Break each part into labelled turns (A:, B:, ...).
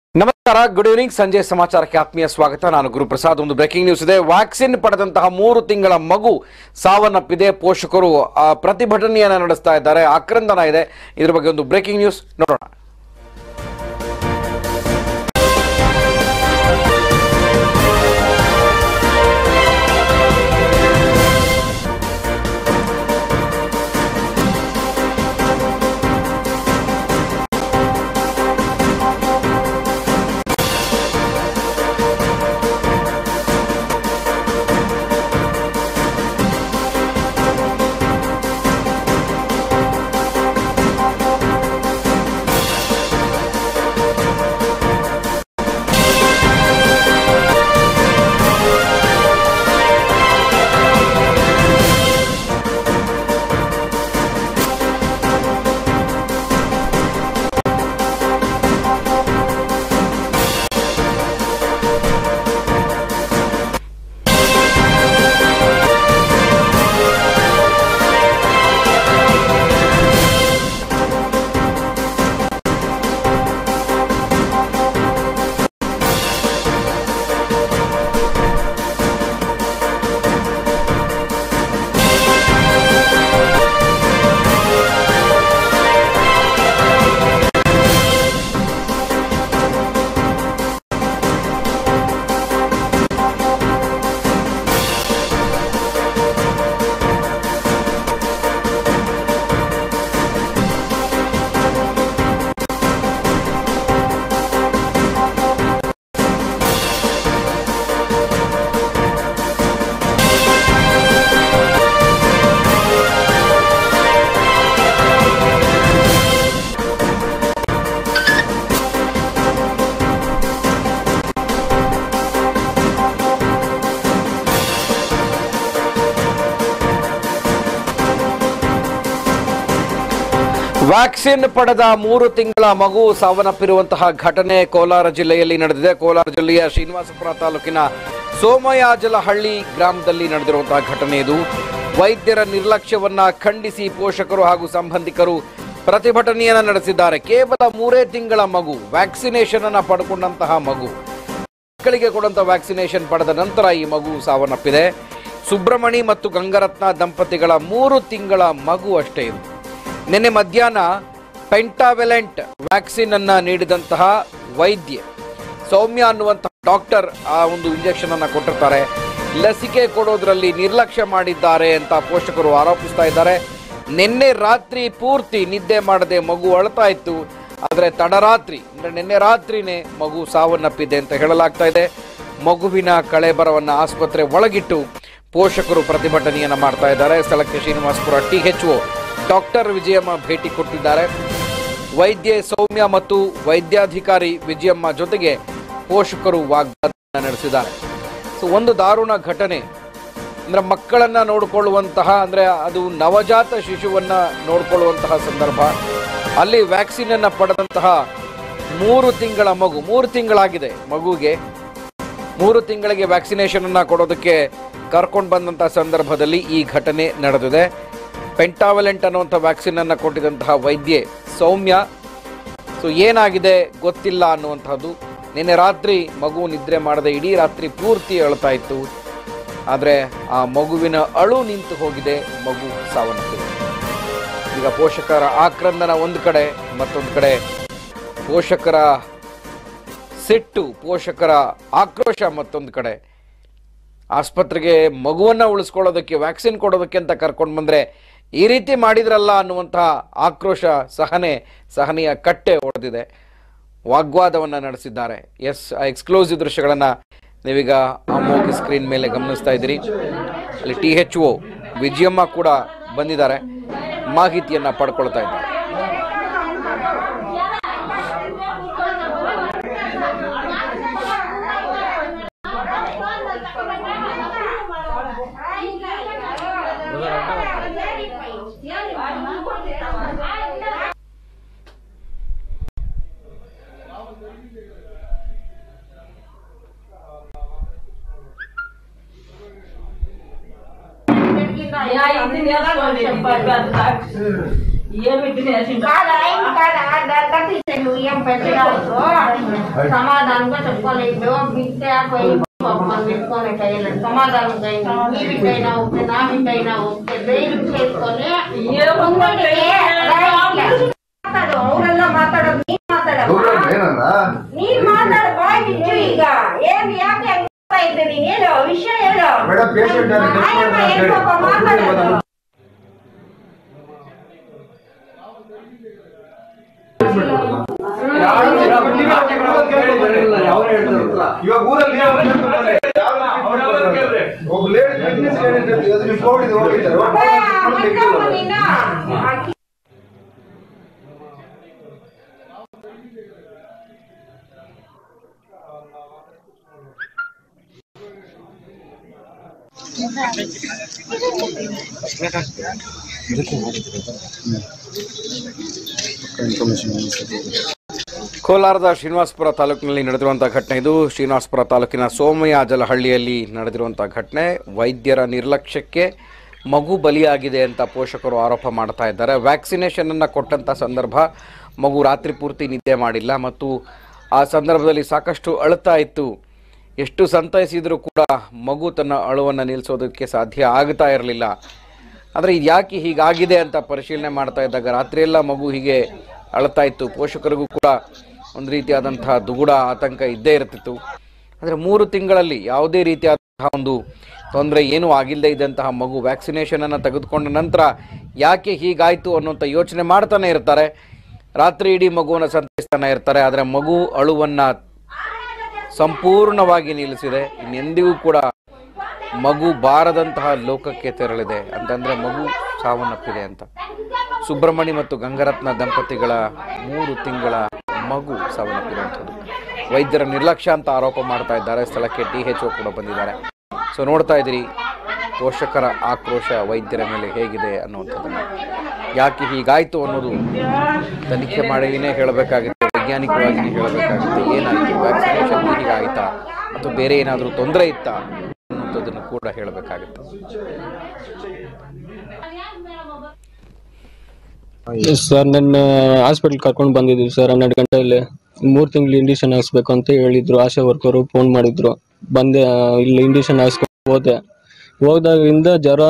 A: ನಮಸ್ಕಾರ good evening ಸಂಜೆ ಸಮಾಚಾರಕ್ಕೆ ಆತ್ಮೀಯ ಸ್ವಾಗತ ನಾನು ಗುರುಪ್ರಸಾದ್ ಒಂದು ಬ್ರೇಕಿಂಗ್ ನ್ಯೂಸ್ ಇದೆ ವ್ಯಾಕ್ಸಿನ್ ಪಡೆದಂತಹ ಮೂರು ತಿಂಗಳ ಮಗು ಸಾವನ್ನಪ್ಪಿದೆ ಪೋಷಕರು ಆ, ಪ್ರತಿಭಟನೆಯನ್ನ ನಡೆಸ್ತಾ ಇದ್ದಾರೆ ಆಕ್ರಂದನ ಇದೆ ಇದ್ರ ಬಗ್ಗೆ ಒಂದು ಬ್ರೇಕಿಂಗ್ ನ್ಯೂಸ್ ನೋಡೋಣ ವ್ಯಾಕ್ಸಿನ್ ಪಡೆದ ಮೂರು ತಿಂಗಳ ಮಗು ಸಾವನ್ನಪ್ಪಿರುವಂತಹ ಘಟನೆ ಕೋಲಾರ ಜಿಲ್ಲೆಯಲ್ಲಿ ನಡೆದಿದೆ ಕೋಲಾರ ಜಿಲ್ಲೆಯ ಶ್ರೀನಿವಾಸಪುರ ತಾಲೂಕಿನ ಸೋಮಯಾಜಲಹಳ್ಳಿ ಗ್ರಾಮದಲ್ಲಿ ನಡೆದಿರುವಂತಹ ಘಟನೆ ಇದು ವೈದ್ಯರ ನಿರ್ಲಕ್ಷ್ಯವನ್ನ ಖಂಡಿಸಿ ಪೋಷಕರು ಹಾಗೂ ಸಂಬಂಧಿಕರು ಪ್ರತಿಭಟನೆಯನ್ನ ನಡೆಸಿದ್ದಾರೆ ಕೇವಲ ಮೂರೇ ತಿಂಗಳ ಮಗು ವ್ಯಾಕ್ಸಿನೇಷನ್ ಅನ್ನ ಪಡ್ಕೊಂಡಂತಹ ಮಗು ಮಕ್ಕಳಿಗೆ ಕೊಡುವಂತ ವ್ಯಾಕ್ಸಿನೇಷನ್ ಪಡೆದ ನಂತರ ಈ ಮಗು ಸಾವನ್ನಪ್ಪಿದೆ ಸುಬ್ರಮಣಿ ಮತ್ತು ಗಂಗರತ್ನ ದಂಪತಿಗಳ ಮೂರು ತಿಂಗಳ ಮಗು ಅಷ್ಟೇ ಇದು ನಿನ್ನೆ ಮಧ್ಯಾಹ್ನ ಪೆಂಟಾವೆಲೆಂಟ್ ವ್ಯಾಕ್ಸಿನ್ ಅನ್ನ ನೀಡಿದಂತಹ ವೈದ್ಯೆ ಸೌಮ್ಯ ಅನ್ನುವಂತಹ ಡಾಕ್ಟರ್ ಆ ಒಂದು ಇಂಜೆಕ್ಷನ್ ಅನ್ನ ಕೊಟ್ಟಿರ್ತಾರೆ ಲಸಿಕೆ ಕೊಡೋದ್ರಲ್ಲಿ ನಿರ್ಲಕ್ಷ್ಯ ಮಾಡಿದ್ದಾರೆ ಅಂತ ಪೋಷಕರು ಆರೋಪಿಸ್ತಾ ಇದ್ದಾರೆ ನಿನ್ನೆ ರಾತ್ರಿ ಪೂರ್ತಿ ನಿದ್ದೆ ಮಾಡದೆ ಮಗು ಅಳ್ತಾ ಇತ್ತು ಆದರೆ ತಡರಾತ್ರಿ ಅಂದ್ರೆ ನಿನ್ನೆ ರಾತ್ರಿನೇ ಮಗು ಸಾವನ್ನಪ್ಪಿದೆ ಅಂತ ಹೇಳಲಾಗ್ತಾ ಇದೆ ಮಗುವಿನ ಕಳೆಬರವನ್ನ ಆಸ್ಪತ್ರೆ ಒಳಗಿಟ್ಟು ಪೋಷಕರು ಪ್ರತಿಭಟನೆಯನ್ನ ಮಾಡ್ತಾ ಇದ್ದಾರೆ ಸ್ಥಳಕ್ಕೆ Srinivasapura T H doctor Vijayamma ಭೇಟಿ ಕೊಟ್ಟಿದ್ದಾರೆ ವೈದ್ಯೆ ಸೌಮ್ಯ ಮತ್ತು ವೈದ್ಯಾಧಿಕಾರಿ ವಿಜಯಮ್ಮ ಜೊತೆಗೆ ಪೋಷಕರು ವಾಗ್ವಾದ ನಡೆಸಿದ್ದಾರೆ ಸೊ ಒಂದು ದಾರುಣ ಘಟನೆ ಅಂದ್ರೆ ಮಕ್ಕಳನ್ನ ನೋಡಿಕೊಳ್ಳುವಂತಹ ಅಂದ್ರೆ ಅದು ನವಜಾತ ಶಿಶುವನ್ನ ನೋಡಿಕೊಳ್ಳುವಂತಹ ಸಂದರ್ಭ ಅಲ್ಲಿ ವ್ಯಾಕ್ಸಿನ್ ಅನ್ನ ಪಡೆದಂತಹ ಮೂರು ತಿಂಗಳ ಮಗು ಮೂರು ತಿಂಗಳಾಗಿದೆ ಮಗುಗೆ ಮೂರು ತಿಂಗಳಿಗೆ ವ್ಯಾಕ್ಸಿನೇಷನ್ ಅನ್ನ ಕೊಡೋದಕ್ಕೆ ಕರ್ಕೊಂಡು ಬಂದಂತಹ ಸಂದರ್ಭದಲ್ಲಿ ಈ ಘಟನೆ ನಡೆದಿದೆ ಪೆಂಟಾವಲೆಂಟ್ ಅನ್ನುವಂಥ ವ್ಯಾಕ್ಸಿನ್ ಅನ್ನ ಕೊಟ್ಟಿದಂತಹ ವೈದ್ಯೆ ಸೌಮ್ಯ ಸೊ ಏನಾಗಿದೆ ಗೊತ್ತಿಲ್ಲ ಅನ್ನುವಂಥದ್ದು ನಿನ್ನೆ ರಾತ್ರಿ ಮಗು ನಿದ್ರೆ ಮಾಡದೆ ಇಡೀ ರಾತ್ರಿ ಪೂರ್ತಿ ಅಳ್ತಾ ಇತ್ತು ಆದರೆ ಆ ಮಗುವಿನ ಅಳು ನಿಂತು ಹೋಗಿದೆ ಮಗು ಸಾವನ್ನಪ್ಪಿದೆ ಈಗ ಪೋಷಕರ ಆಕ್ರಂದನ ಒಂದು ಕಡೆ ಮತ್ತೊಂದು ಕಡೆ ಪೋಷಕರ ಸಿಟ್ಟು ಪೋಷಕರ ಆಕ್ರೋಶ ಮತ್ತೊಂದು ಕಡೆ ಆಸ್ಪತ್ರೆಗೆ ಮಗುವನ್ನ ಉಳಿಸ್ಕೊಳ್ಳೋದಕ್ಕೆ ವ್ಯಾಕ್ಸಿನ್ ಕೊಡೋದಕ್ಕೆ ಅಂತ ಕರ್ಕೊಂಡು ಬಂದ್ರೆ ಈ ರೀತಿ ಮಾಡಿದ್ರಲ್ಲ ಅನ್ನುವಂತಹ ಆಕ್ರೋಶ ಸಹನೆ ಸಹನೆಯ ಕಟ್ಟೆ ಒಡೆದಿದೆ ವಾಗ್ವಾದವನ್ನ ನಡೆಸಿದ್ದಾರೆ ಎಸ್ ಎಕ್ಸ್ಕ್ಲೂಸಿವ್ ದೃಶ್ಯಗಳನ್ನ ನೀವೀಗ ಅಮೋಘ ಸ್ಕ್ರೀನ್ ಮೇಲೆ ಗಮನಿಸ್ತಾ ಇದ್ದೀರಿ ಅಲ್ಲಿ ಟಿ ಎಚ್ ಒ ವಿಜಯಮ್ಮ ಕೂಡ ಬಂದಿದ್ದಾರೆ ಮಾಹಿತಿಯನ್ನ ಪಡ್ಕೊಳ್ತಾ ಇದ್ದಾರೆ
B: Ja, ik ben heel gewoon weer een paar dagen. Hier met de mensen.
C: Kada, ini kada ada tapi saya yang pencet itu.
B: సమాధానంగా చెప్పుకోలేదు బిడ్డ పోయి పాపం పెట్టుకోలే కయ్యలేదు సమాధానంగా అయింది. నీ బిడ్డ అయినా ఓకే నా బిడ్డ అయినా ఓకే ధైర్యం చేసుకొని ముందడికి మాట్లాడు ఊరల్లో మాట్లాడదు నీ మాట్లాడమ్మా ನೀನ್ ಮಾತಾಡು ಬಾಯ್ ಬಿಚ್ಚು ಈಗ ಏನ್ ಯಾಕೆ ಹಂಗ್ ಇದ್ದೆ ನೀನ್ ಹೇಳು ವಿಷಯ ಹೇಳು
C: ಮೇಡಮ್ ಪೇಷಂಟ್
B: ಆಯಮ್ಮ ಏನ್ ಪಾಪ ಮಾತಾಡೋದು
C: ಇವಾಗ ಊರಲ್ಲಿ ಒಬ್ಬ ಲೇಡಿ ಪ್ರೆಗ್ನೆನ್ಸಿ ಲೇಡಿ ಅದು ನೀವು ಕೋವಿಡ್ ಹೋಗಿದ್ದಾರೆ
B: ಮಂಕಮ್ಮ ನೀನು
A: ಕೋಲಾರದ ಶ್ರೀನಿವಾಸಪುರ ತಾಲೂಕಿನಲ್ಲಿ ನಡೆದಿರುವಂಥ ಘಟನೆ ಇದು ಶ್ರೀನಿವಾಸಪುರ ತಾಲೂಕಿನ ಸೋಮಯ್ಯ ಜಲಹಳ್ಳಿಯಲ್ಲಿ ನಡೆದಿರುವಂಥ ಘಟನೆ ವೈದ್ಯರ ನಿರ್ಲಕ್ಷ್ಯಕ್ಕೆ ಮಗು ಬಲಿಯಾಗಿದೆ ಅಂತ ಪೋಷಕರು ಆರೋಪ ಮಾಡ್ತಾ ಇದ್ದಾರೆ ವ್ಯಾಕ್ಸಿನೇಷನನ್ನು ಕೊಟ್ಟಂಥ ಸಂದರ್ಭ ಮಗು ರಾತ್ರಿ ಪೂರ್ತಿ ನಿದ್ದೆ ಮಾಡಿಲ್ಲ ಮತ್ತು ಆ ಸಂದರ್ಭದಲ್ಲಿ ಸಾಕಷ್ಟು ಅಳುತ್ತಾ ಇತ್ತು ಎಷ್ಟು ಸಂತೈಸಿದರೂ ಕೂಡ ಮಗು ತನ್ನ ಅಳುವನ್ನು ನಿಲ್ಲಿಸೋದಕ್ಕೆ ಸಾಧ್ಯ ಆಗ್ತಾ ಇರಲಿಲ್ಲ ಆದರೆ ಇದು ಯಾಕೆ ಹೀಗಾಗಿದೆ ಅಂತ ಪರಿಶೀಲನೆ ಮಾಡ್ತಾ ಇದ್ದಾಗ ರಾತ್ರಿಯೆಲ್ಲ ಮಗು ಹೀಗೆ ಅಳ್ತಾ ಇತ್ತು ಪೋಷಕರಿಗೂ ಕೂಡ ಒಂದು ರೀತಿಯಾದಂತಹ ದುಗುಡ ಆತಂಕ ಇದ್ದೇ ಇರ್ತಿತ್ತು ಅಂದರೆ ಮೂರು ತಿಂಗಳಲ್ಲಿ ಯಾವುದೇ ರೀತಿಯಾದಂತಹ ಒಂದು ತೊಂದರೆ ಏನೂ ಆಗಿಲ್ಲದೆ ಇದ್ದಂತಹ ಮಗು ವ್ಯಾಕ್ಸಿನೇಷನನ್ನು ತೆಗೆದುಕೊಂಡ ನಂತರ ಯಾಕೆ ಹೀಗಾಯಿತು ಅನ್ನೋಂಥ ಯೋಚನೆ ಮಾಡ್ತಾನೆ ಇರ್ತಾರೆ ರಾತ್ರಿ ಇಡೀ ಮಗುವನ್ನು ಸಂತೈಸ್ತಾನೆ ಇರ್ತಾರೆ ಆದರೆ ಮಗು ಅಳುವನ್ನು ಸಂಪೂರ್ಣವಾಗಿ ನಿಲ್ಲಿಸಿದೆ ಇನ್ನೆಂದಿಗೂ ಕೂಡ ಮಗು ಬಾರದಂತಹ ಲೋಕಕ್ಕೆ ತೆರಳಿದೆ ಅಂತಂದ್ರೆ ಮಗು ಸಾವನ್ನಪ್ಪಿದೆ ಅಂತ ಸುಬ್ರಹ್ಮಣಿ ಮತ್ತು ಗಂಗರತ್ನ ದಂಪತಿಗಳ ಮೂರು ತಿಂಗಳ ಮಗು ಸಾವನ್ನಪ್ಪಿರುವಂಥದ್ದು ವೈದ್ಯರ ನಿರ್ಲಕ್ಷ್ಯ ಅಂತ ಆರೋಪ ಮಾಡ್ತಾ ಇದ್ದಾರೆ ಸ್ಥಳಕ್ಕೆ ಟಿ ಎಚ್ ಕೂಡ ಬಂದಿದ್ದಾರೆ ಸೊ ನೋಡ್ತಾ ಇದ್ದೀರಿ ಪೋಷಕರ ಆಕ್ರೋಶ ವೈದ್ಯರ ಮೇಲೆ ಹೇಗಿದೆ ಅನ್ನುವಂಥದ್ದನ್ನು ಯಾಕೆ ಹೀಗಾಯಿತು ಅನ್ನೋದು ತನಿಖೆ ಮಾಡಿನೇ ಹೇಳಬೇಕಾಗುತ್ತೆ ವೈಜ್ಞಾನಿಕವಾಗಿ ಹೇಳಬೇಕಾಗುತ್ತೆ ಏನಾಯಿತು ವ್ಯಾಕ್ಸಿನೇಷನ್ ಹೀಗಾಯ್ತಾ ಅಥವಾ ಬೇರೆ ಏನಾದರೂ ತೊಂದರೆ ಇತ್ತಾ ಅನ್ನುವಂಥದ್ದನ್ನು ಕೂಡ ಹೇಳಬೇಕಾಗುತ್ತೆ
D: ಸರ್ ನನ್ನ ಹಾಸ್ಪಿಟಲ್ ಕರ್ಕೊಂಡು ಬಂದಿದ್ದೀವಿ ಸರ್ ಹನ್ನೆರಡು ಗಂಟೆಯಲ್ಲಿ ಮೂರು ತಿಂಗಳು ಇಂಡಿಷನ್ ಹಾಕ್ಸ್ಬೇಕು ಅಂತ ಹೇಳಿದ್ರು ಆಶಾ ವರ್ಕರು ಫೋನ್ ಮಾಡಿದ್ರು ಬಂದೆ ಆ, ಇಲ್ಲಿ ಇಂಡಿಷನ್ ಹಾಕ್ಸ್ಕೊಂಡು ಹೋದೆ ಹೋದಾಗಿಂದ ಜ್ವರ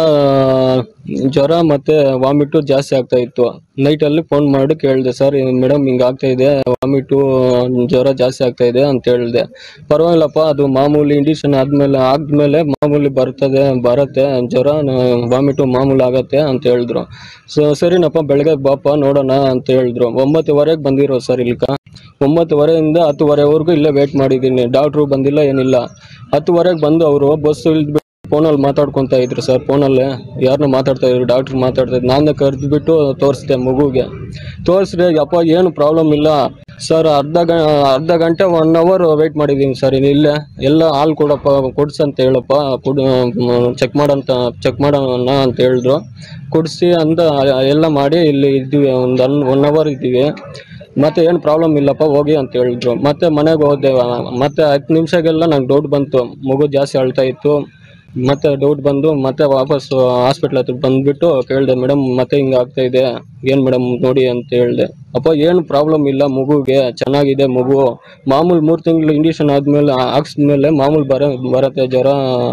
D: ಜ್ವರ ಮತ್ತೆ ವಾಮಿಟು ಜಾಸ್ತಿ ಆಗ್ತಾ ಇತ್ತು ನೈಟಲ್ಲಿ ಫೋನ್ ಮಾಡಿ ಕೇಳಿದೆ ಸರ್ ಮೇಡಮ್ ಹಿಂಗೆ ಆಗ್ತಾ ಇದೆ ವಾಮಿಟು ಜ್ವರ ಜಾಸ್ತಿ ಆಗ್ತಾ ಇದೆ ಅಂತ ಹೇಳಿದೆ ಪರವಾಗಿಲ್ಲಪ್ಪ ಅದು ಮಾಮೂಲಿ ಇಂಡಿಷನ್ ಆದ್ಮೇಲೆ ಆದ್ಮೇಲೆ ಮಾಮೂಲಿ ಬರ್ತದೆ ಬರುತ್ತೆ ಜ್ವರ ವಾಮಿಟು ಮಾಮೂಲಿ ಆಗತ್ತೆ ಅಂತ ಹೇಳಿದ್ರು ಸೊ ಸರಿನಪ್ಪ ಬೆಳಗ್ಗೆ ಬಾಪ ನೋಡೋಣ ಅಂತ ಹೇಳಿದ್ರು ಒಂಬತ್ತುವರೆಗೆ ಬಂದಿರೋ ಸರ್ ಇಲ್ಕ ಒಂಬತ್ತುವರೆಯಿಂದ ಹತ್ತುವರೆವರೆಗೂ ಇಲ್ಲೇ ವೇಟ್ ಮಾಡಿದ್ದೀನಿ ಡಾಕ್ಟ್ರು ಬಂದಿಲ್ಲ ಏನಿಲ್ಲ ಹತ್ತುವರೆಗೆ ಬಂದು ಅವರು ಬಸ್ ಇಳಿದ್ಬಿಟ್ಟು ಫೋನಲ್ಲಿ ಮಾತಾಡ್ಕೊತಾ ಇದ್ರು ಸರ್ ಫೋನಲ್ಲೇ ಯಾರನ್ನ ಮಾತಾಡ್ತಾ ಇದ್ರು ಡಾಕ್ಟ್ರ್ ಮಾತಾಡ್ತಾ ಇದ್ರು ನಾನೇ ಕರೆದ್ಬಿಟ್ಟು ತೋರಿಸ್ದೆ ಮಗುಗೆ ತೋರಿಸ್ದೆ ಅಪ್ಪ ಏನು ಪ್ರಾಬ್ಲಮ್ ಇಲ್ಲ ಸರ್ ಅರ್ಧ ಗ ಅರ್ಧ ಗಂಟೆ ಒನ್ ಅವರ್ ವೆಯ್ಟ್ ಮಾಡಿದ್ದೀನಿ ಸರ್ ಇಲ್ಲೇ ಎಲ್ಲ ಹಾಲು ಕೊಡಪ್ಪ ಕೊಡ್ಸಂತ ಹೇಳಪ್ಪ ಕೊಡು ಚೆಕ್ ಮಾಡಂತ ಚೆಕ್ ಮಾಡೋಣ ಅಂತ ಹೇಳಿದ್ರು ಕೊಡಿಸಿ ಅಂತ ಎಲ್ಲ ಮಾಡಿ ಇಲ್ಲಿ ಇದ್ದೀವಿ ಒಂದು ಅನ್ ಒನ್ ಅವರ್ ಇದ್ದೀವಿ ಮತ್ತೆ ಏನು ಪ್ರಾಬ್ಲಮ್ ಇಲ್ಲಪ್ಪ ಹೋಗಿ ಅಂತ ಹೇಳಿದ್ರು ಮತ್ತೆ ಮನೆಗೆ ಹೋದೆ ಮತ್ತೆ ಹತ್ತು ನಿಮಿಷಗೆಲ್ಲ ನಂಗೆ ಡೌಟ್ ಬಂತು ಮಗು ಜಾಸ್ತಿ ಅಳ್ತಾ ಇತ್ತು ಮತ್ತೆ ಡೌಟ್ ಬಂದು ಮತ್ತೆ ವಾಪಸ್ ಹಾಸ್ಪಿಟ್ಲ್ ಹತ್ರ ಬಂದ್ಬಿಟ್ಟು ಕೇಳಿದೆ ಮೇಡಮ್ ಮತ್ತೆ ಹಿಂಗೆ ಆಗ್ತಾ ಇದೆ ಏನು ಮೇಡಮ್ ನೋಡಿ ಅಂತ ಹೇಳಿದೆ ಅಪ್ಪ ಏನು ಪ್ರಾಬ್ಲಮ್ ಇಲ್ಲ ಮಗುಗೆ ಚೆನ್ನಾಗಿದೆ ಮಗು ಮಾಮೂಲು ಮೂರು ತಿಂಗಳು ಇಂಡಿಷನ್ ಆದಮೇಲೆ ಹಾಕ್ಸಿದ್ಮೇಲೆ ಮಾಮೂಲು ಬರ ಬರುತ್ತೆ ಜ್ವರ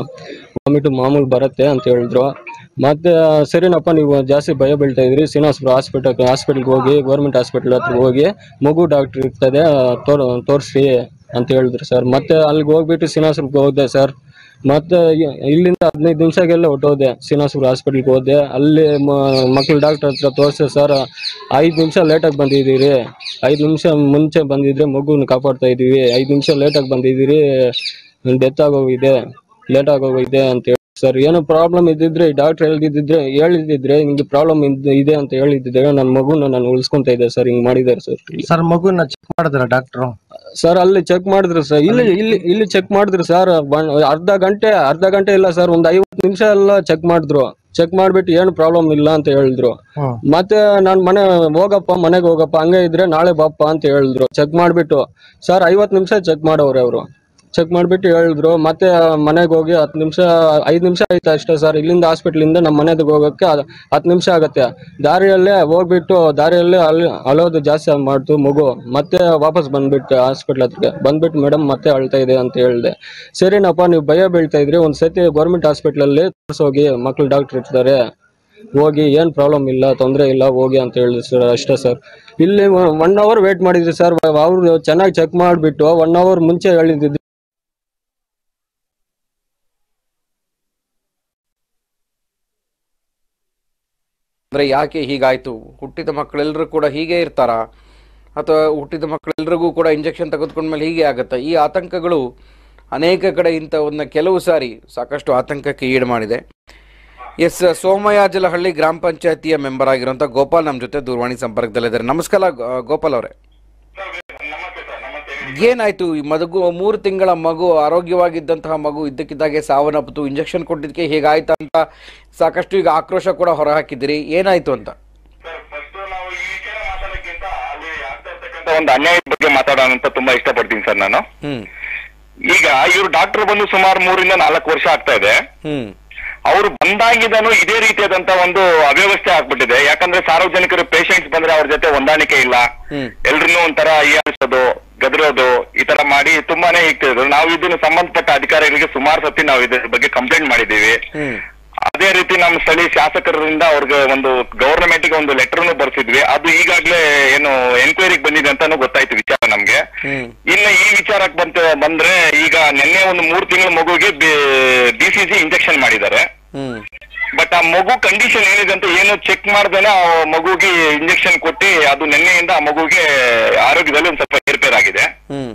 D: ವಾಮಿಟು ಮಾಮೂಲು ಬರುತ್ತೆ ಅಂತ ಹೇಳಿದ್ರು ಮತ್ತೆ ಸರಿನಪ್ಪ ನೀವು ಜಾಸ್ತಿ ಭಯ ಬೀಳ್ತಾ ಇದ್ರಿ ಶ್ರೀನಿವಾಸಪುರ ಹಾಸ್ಪಿಟಲ್ ಹಾಸ್ಪಿಟಲ್ಗೆ ಹೋಗಿ ಗೌರ್ಮೆಂಟ್ ಹಾಸ್ಪಿಟಲ್ ಹತ್ರ ಹೋಗಿ ಮಗು ಡಾಕ್ಟ್ರ್ ಇರ್ತದೆ ತೋರ್ ತೋರಿಸಿ ಅಂತ ಹೇಳಿದ್ರು ಸರ್ ಮತ್ತೆ ಅಲ್ಲಿಗೆ ಹೋಗ್ಬಿಟ್ಟು ಶ್ರೀನಿವಾಸಪುರಕ್ಕೆ ಹೋದೆ ಸರ್ ಮತ್ತೆ ಇ- ಇಲ್ಲಿಂದ ಹದಿನೈದು ನಿಮಿಷಗೆಲ್ಲ ಹೊಟ್ಟೋದೆ ಶ್ರೀನಿವಾಸಪುರ ಹಾಸ್ಪಿಟಲ್ಗೆ ಹೋದೆ ಅಲ್ಲಿ ಮಕ್ಕಳು ಡಾಕ್ಟರ್ ಹತ್ರ ತೋರಿಸಿ ಸರ್ ಐದು ನಿಮಿಷ ಲೇಟಾಗಿ ಬಂದಿದ್ದೀರಿ ಐದು ನಿಮಿಷ ಮುಂಚೆ ಬಂದಿದ್ರೆ ಮಗುನ ಕಾಪಾಡ್ತಾ ಇದ್ದೀವಿ ಐದು ನಿಮಿಷ ಲೇಟಾಗಿ ಬಂದಿದ್ದೀರಿ ಡೆತ್ ಆಗೋಗಿದೆ ಲೇಟ್ ಆಗೋಗಿದೆ ಅಂತ ಹೇಳಿ ಸರ್ ಏನು ಪ್ರಾಬ್ಲಮ್ ಇದ್ದಿದ್ರೆ ಡಾಕ್ಟರ್ ಹೇಳ್ದಿದ್ರೆ ಹೇಳಿದಿದ್ರೆ ನಿಮ್ಗೆ ಪ್ರಾಬ್ಲಮ್ ಇದೆ ಅಂತ ಹೇಳಿದ್ರೆ ನನ್ನ ಮಗುನ ನಾನು ಉಳಿಸ್ಕೊಂತ ಇದ್ದೆ ಸರ್ ಹಿಂಗ್ ಮಾಡಿದ್ದಾರೆ ಸರ್
E: ಸರ್ ಮಗುನ ಚೆಕ್ ಮಾಡಿದ್ರ ಡಾಕ್ಟ್ರು
D: ಸರ್ ಅಲ್ಲಿ ಚೆಕ್ ಮಾಡಿದ್ರು ಸರ್ ಇಲ್ಲಿ ಇಲ್ಲಿ ಇಲ್ಲಿ ಚೆಕ್ ಮಾಡಿದ್ರು ಸರ್ ಅರ್ಧ ಗಂಟೆ ಅರ್ಧ ಗಂಟೆ ಇಲ್ಲ ಸರ್ ಒಂದ್ ಐವತ್ತು ನಿಮಿಷ ಎಲ್ಲ ಚೆಕ್ ಮಾಡಿದ್ರು ಚೆಕ್ ಮಾಡ್ಬಿಟ್ಟು ಏನು ಪ್ರಾಬ್ಲಮ್ ಇಲ್ಲ ಅಂತ ಹೇಳಿದ್ರು
E: ಹ್ಮ್.
D: ಮತ್ತೆ ನಾನ್ ಮನೆ ಹೋಗಪ್ಪ ಮನೆಗೆ ಹೋಗಪ್ಪ ಹಂಗೆ ಇದ್ರೆ ನಾಳೆ ಬಾಪ್ಪ ಅಂತ ಹೇಳಿದ್ರು ಚೆಕ್ ಮಾಡ್ಬಿಟ್ಟು ಸರ್ ಐವತ್ತು ನಿಮಿಷ ಚೆಕ್ ಮಾಡವ್ರೆ ಅವರು ಚೆಕ್ ಮಾಡಿಬಿಟ್ಟು ಹೇಳಿದ್ರು ಮತ್ತೆ ಮನೆಗೆ ಹೋಗಿ ಹತ್ತು ನಿಮಿಷ ಐದು ನಿಮಿಷ ಆಯ್ತು ಅಷ್ಟೇ ಸರ್ ಇಲ್ಲಿಂದ ಹಾಸ್ಪಿಟ್ಲಿಂದ ನಮ್ಮ ಮನೆಗೆ ಹೋಗೋಕ್ಕೆ ಅದು ಹತ್ತು ನಿಮಿಷ ಆಗುತ್ತೆ ದಾರಿಯಲ್ಲೇ ಹೋಗ್ಬಿಟ್ಟು ದಾರಿಯಲ್ಲೇ ಅಲ್ಲಿ ಅಳೋದು ಜಾಸ್ತಿ ಮಾಡ್ತು ಮಗು ಮತ್ತೆ ವಾಪಸ್ ಬಂದ್ಬಿಟ್ಟು ಹಾಸ್ಪಿಟ್ಲ್ ಹತ್ರಕ್ಕೆ ಬಂದ್ಬಿಟ್ಟು ಮೇಡಮ್ ಮತ್ತೆ ಅಳ್ತಾ ಇದೆ ಅಂತ ಹೇಳಿದೆ ಸರಿನಪ್ಪ ನೀವು ಭಯ ಬೀಳ್ತಾ ಇದ್ರಿ ಒಂದು ಸತಿ ಗೌರ್ಮೆಂಟ್ ಹಾಸ್ಪಿಟ್ಲಲ್ಲಿ ತೋರಿಸೋಗಿ ಮಕ್ಳು ಡಾಕ್ಟರ್ ಇರ್ತಾರೆ ಹೋಗಿ ಏನು ಪ್ರಾಬ್ಲಮ್ ಇಲ್ಲ ತೊಂದರೆ ಇಲ್ಲ ಹೋಗಿ ಅಂತ ಹೇಳಿದ್ರು ಸರ್ ಅಷ್ಟೇ ಸರ್ ಇಲ್ಲಿ ಒನ್ ಅವರ್ ವೇಟ್ ಮಾಡಿದ್ರಿ ಸರ್ ಅವರು ಚೆನ್ನಾಗಿ ಚೆಕ್ ಮಾಡಿಬಿಟ್ಟು ಒನ್ ಅವರ್ ಮುಂಚೆ ಹೇಳಿದ್ದು
A: ಅಂದ್ರೆ ಯಾಕೆ ಹೀಗಾಯ್ತು ಹುಟ್ಟಿದ ಮಕ್ಕಳೆಲ್ಲರೂ ಕೂಡ ಹೀಗೆ ಇರ್ತಾರಾ ಅಥವಾ ಹುಟ್ಟಿದ ಮಕ್ಕಳೆಲ್ಲರಿಗೂ ಕೂಡ ಇಂಜೆಕ್ಷನ್ ತೆಗೆದುಕೊಂಡ್ಮೇಲೆ ಹೀಗೆ ಆಗುತ್ತಾ ಈ ಆತಂಕಗಳು ಅನೇಕ ಕಡೆ ಇಂಥವನ್ನ ಕೆಲವು ಸಾರಿ ಸಾಕಷ್ಟು ಆತಂಕಕ್ಕೆ ಈಡು ಮಾಡಿದೆ ಎಸ್ ಸೋಮಯಾಜಲಹಳ್ಳಿ ಗ್ರಾಮ ಪಂಚಾಯತಿಯ ಮೆಂಬರ್ ಆಗಿರುವಂಥ ಗೋಪಾಲ್ ನಮ್ಮ ಜೊತೆ ದೂರವಾಣಿ ಸಂಪರ್ಕದಲ್ಲಿದ್ದಾರೆ ನಮಸ್ಕಾರ ಗೋ- ಗೋಪಾಲ್ ಅವರೇ ಏನಾಯ್ತು ಈ ಮಗು ಮೂರು ತಿಂಗಳ ಮಗು ಆರೋಗ್ಯವಾಗಿದ್ದಂತಹ ಮಗು ಇದ್ದಕ್ಕಿದ್ದಾಗೆ ಸಾವನ್ನಪ್ಪಿತು ಇಂಜೆಕ್ಷನ್ ಕೊಟ್ಟಿದ್ದಕ್ಕೆ ಹೀಗಾಯ್ತು ಅಂತ ಸಾಕಷ್ಟು ಈಗ ಆಕ್ರೋಶ ಕೂಡ ಹೊರಹಾಕಿದ್ದೀರಿ ಏನಾಯ್ತು ಅಂತ
F: ಸರ್ ಫಸ್ಟ್ ನಾವು ಈ ವಿಚಾರ ಮಾತಾಡೋಕ್ಕಿಂತ ಅಲ್ಲಿ ಆಗ್ತಾ ಇರ್ತಕ್ಕಂಥ ಒಂದು ಅನ್ಯಾಯದ ಬಗ್ಗೆ ಮಾತಾಡೋಣ ಅಂತ ತುಂಬಾ ಇಷ್ಟಪಡ್ತೀನಿ ಸರ್ ನಾನು
A: ಹ್ಮ್
F: ಈಗ ಇವರು ಡಾಕ್ಟರ್ ಬಂದು ಸುಮಾರು ಮೂರಿಂದ ನಾಲ್ಕು ವರ್ಷ ಆಗ್ತಾ ಇದೆ
A: ಹ್ಮ್
F: ಅವರು ಬಂದಾಗಿದ್ದಾನು ಇದೇ ರೀತಿಯಾದಂತ ಒಂದು ಅವ್ಯವಸ್ಥೆ ಆಗ್ಬಿಟ್ಟಿದೆ ಯಾಕಂದ್ರೆ ಸಾರ್ವಜನಿಕರು ಪೇಷಂಟ್ಸ್ ಬಂದ್ರೆ ಅವ್ರ ಜೊತೆ ಹೊಂದಾಣಿಕೆ ಇಲ್ಲ
A: ಹ್ಮ್.
F: ಎಲ್ರನ್ನೂ ಒಂಥರ ಹೀಯಾಳಿಸೋದು ಗದರೋದು ಈ ತರ ಮಾಡಿ ತುಂಬಾನೇ ಇಕ್ತಿದ್ರು ನಾವು ಇದನ್ನು ಸಂಬಂಧಪಟ್ಟ ಅಧಿಕಾರಿಗಳಿಗೆ ಸುಮಾರು ಸತಿ ನಾವು ಇದ್ರ ಬಗ್ಗೆ ಕಂಪ್ಲೇಂಟ್ ಮಾಡಿದೀವಿ
A: ಹ್ಮ್
F: ಅದೇ ರೀತಿ ನಮ್ಮ ಸ್ಥಳೀಯ ಶಾಸಕರಿಂದ ಅವ್ರಿಗೆ ಒಂದು ಗವರ್ನಮೆಂಟ್ ಗೆ ಒಂದು ಲೆಟರ್ ಬರ್ಸಿದ್ವಿ ಅದು ಈಗಾಗ್ಲೇ ಏನು ಎನ್ಕ್ವೈರಿಗೆ ಬಂದಿದೆ ಅಂತಾನು ಗೊತ್ತಾಯ್ತು ವಿಚಾರ ನಮ್ಗೆ
A: ಹ್ಮ್
F: ಇನ್ನು ಈ ವಿಚಾರಕ್ಕೆ ಬಂತ ಬಂದ್ರೆ ಈಗ ನಿನ್ನೆ ಒಂದು ಮೂರು ತಿಂಗಳ ಮಗುಗೆ ಡಿ ಸಿ ಸಿ ಇಂಜೆಕ್ಷನ್ ಮಾಡಿದ್ದಾರೆ
A: ಹ್ಮ್
F: ಬಟ್ ಆ ಮಗು ಕಂಡೀಷನ್ ಏನಿದೆ ಅಂತ ಏನು ಚೆಕ್ ಮಾಡ್ದೇನೆ ಆ ಮಗುಗೆ ಇಂಜೆಕ್ಷನ್ ಕೊಟ್ಟು ಅದು ನಿನ್ನೆಯಿಂದ ಆ ಮಗುಗೆ ಆರೋಗ್ಯದಲ್ಲಿ ಒಂದು ಸ್ವಲ್ಪ ಏರ್ಪೇರ್ ಆಗಿದೆ
A: ಹ್ಮ್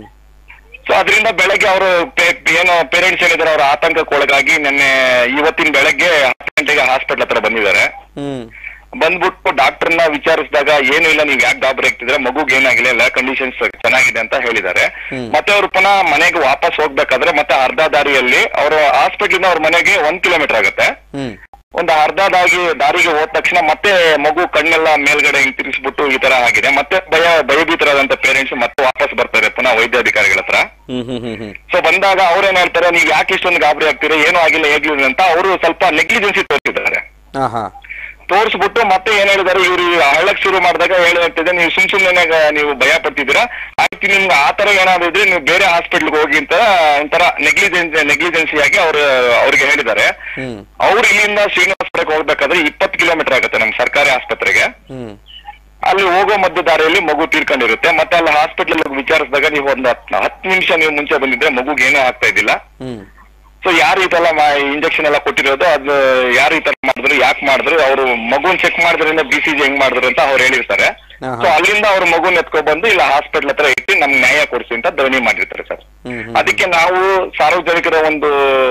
F: ಸೊ ಅದರಿಂದ ಬೆಳಗ್ಗೆ ಅವರು ಏನೋ ಪೇರೆಂಟ್ಸ್ ಏನಿದ್ದಾರೆ ಅವರ ಆತಂಕಕ್ಕೆ ಒಳಗಾಗಿ ನಿನ್ನೆ ಇವತ್ತಿನ ಬೆಳಗ್ಗೆ ಹತ್ತು ಗಂಟೆಗೆ ಹಾಸ್ಪಿಟಲ್ ಹತ್ರ ಬಂದಿದ್ದಾರೆ
A: ಹ್ಮ್
F: ಬಂದ್ಬಿಟ್ಟು ಡಾಕ್ಟರ್ನ ವಿಚಾರಿಸಿದಾಗ ಏನು ಇಲ್ಲ ನೀವು ಯಾಕೆ ಗಾಬರಿ ಆಗ್ತಿದ್ರೆ ಮಗುಗೆ ಏನಾಗಿಲ್ಲ ಎಲ್ಲ ಕಂಡೀಷನ್ಸ್ ಚೆನ್ನಾಗಿದೆ ಅಂತ ಹೇಳಿದ್ದಾರೆ
A: ಹ್ಮ್.
F: ಮತ್ತೆ ಅವರು ಪುನಃ ಮನೆಗೆ ವಾಪಸ್ ಹೋಗ್ಬೇಕಾದ್ರೆ ಮತ್ತೆ ಅರ್ಧ ದಾರಿಯಲ್ಲಿ ಅವರು ಹಾಸ್ಪಿಟ್ಲಿಂದ ಅವ್ರ ಮನೆಗೆ ಒಂದ್ ಕಿಲೋಮೀಟರ್ ಆಗುತ್ತೆ
A: ಹ್ಮ್
F: ಒಂದು ಅರ್ಧ ದಾಗಿ ದಾರಿಗೆ ಹೋದ ತಕ್ಷಣ ಮತ್ತೆ ಮಗು ಕಣ್ಣೆಲ್ಲ ಮೇಲ್ಗಡೆ ಹಿಂಗ್ ತಿರ್ಗಿಸ್ಬಿಟ್ಟು ಈ ತರ ಆಗಿದೆ ಮತ್ತೆ ಭಯ ಭಯಭೀತರಾದಂತ ಪೇರೆಂಟ್ಸ್ ಮತ್ತೆ ವಾಪಸ್ ಬರ್ತಾರೆ ಪುನಃ ವೈದ್ಯಾಧಿಕಾರಿಗಳ ಹತ್ರ
A: ಹ್ಮ್ ಹ್ಮ್ ಹ್ಮ್ ಹ್ಮ್
F: ಸೊ ಬಂದಾಗ ಅವ್ರೇನ್ ಹೇಳ್ತಾರೆ ನೀವು ಯಾಕೆ ಇಷ್ಟೊಂದು ಗಾಬರಿ ಆಗ್ತೀರಾ ಏನೂ ಆಗಿಲ್ಲ ಹೇಗಿಲ್ಲ ಅಂತ ಅವರು ಸ್ವಲ್ಪ ನೆಗ್ಲಿಜೆನ್ಸಿ ತೋರಿಸಿದ್ದಾರೆ
A: ಹಾ ಹಾ
F: ತೋರಿಸ್ಬಿಟ್ಟು ಮತ್ತೆ ಏನ್ ಹೇಳಿದಾರೆ ಇವ್ರು ಹಳ್ಳಕ್ ಶುರು ಮಾಡಿದಾಗ ಹೇಳಿ ಹೇಳ್ತಿದೆ ನೀವು ಸುಮ್ ಸುಮ್ಮನೆ ನೀವು ಭಯ ಪಡ್ತಿದ್ದೀರಾ ಆಯ್ತು ನಿಮ್ಗೆ ಆ ತರ ಏನಾದ್ರು ಇದ್ರೆ ನೀವು ಬೇರೆ ಹಾಸ್ಪಿಟ್ಲ್ಗೆ ಹೋಗಿ ಅಂತ ಒಂಥರ ನೆಗ್ಲಿಜೆನ್ಸಿ ನೆಗ್ಲಿಜೆನ್ಸಿ ಆಗಿ ಅವ್ರು ಅವ್ರಿಗೆ ಹೇಳಿದ್ದಾರೆ
A: ಹ್ಮ್
F: ಅವ್ರು ಇಲ್ಲಿಂದ ಶ್ರೀನಿವಾಸಪುರಕ್ಕೆ ಹೋಗ್ಬೇಕಾದ್ರೆ ಇಪ್ಪತ್ತು ಕಿಲೋಮೀಟರ್ ಆಗುತ್ತೆ ನಮ್ಮ ಸರ್ಕಾರಿ ಆಸ್ಪತ್ರೆಗೆ
A: ಹ್ಮ್
F: ಅಲ್ಲಿ ಹೋಗೋ ಮಧ್ಯ ದಾರಿಯಲ್ಲಿ ಮಗು ತೀರ್ಕೊಂಡಿರುತ್ತೆ ಮತ್ತೆ ಅಲ್ಲಿ ಹಾಸ್ಪಿಟಲ್ ವಿಚಾರಿಸಿದಾಗ ನೀವು ಒಂದು ಹತ್ತು ಹತ್ತು ನಿಮಿಷ ನೀವು ಮುಂಚೆ ಬಂದಿದ್ರೆ ಮಗುಗೆ ಏನೂ ಆಗ್ತಾ ಇದ್ದಿಲ್ಲ
A: ಹ್ಮ್
F: ಸೊ ಯಾರು ಈ ತರ ಇಂಜೆಕ್ಷನ್ ಎಲ್ಲ ಕೊಟ್ಟಿರೋದು ಅದು ಯಾರು ಈ ತರ ಮಾಡಿದ್ರು ಯಾಕೆ ಮಾಡಿದ್ರು ಅವರು ಮಗುನ್ ಚೆಕ್ ಮಾಡಿದ್ರಿಂದ ಬಿ ಸಿ ಜಿ ಹೆಂಗ್ ಮಾಡಿದ್ರು ಅಂತ ಅವ್ರು ಹೇಳಿರ್ತಾರೆ
A: ಆಹಾ.
F: ಸೊ ಅಲ್ಲಿಂದ ಅವ್ರ ಮಗುನ್ ಎತ್ಕೊಂಡ್ ಬಂದು ಇಲ್ಲ ಹಾಸ್ಪಿಟಲ್ ಹತ್ರ ಇಟ್ಟು ನಮ್ಗೆ ನ್ಯಾಯ ಕೊಡಿಸಿ ಅಂತ ಧ್ವನಿ ಮಾಡಿರ್ತಾರೆ ಸರ್
A: ಹ್ಮ್ ಹ್ಮ್
F: ಅದಕ್ಕೆ ನಾವು ಸಾರ್ವಜನಿಕರ ಒಂದು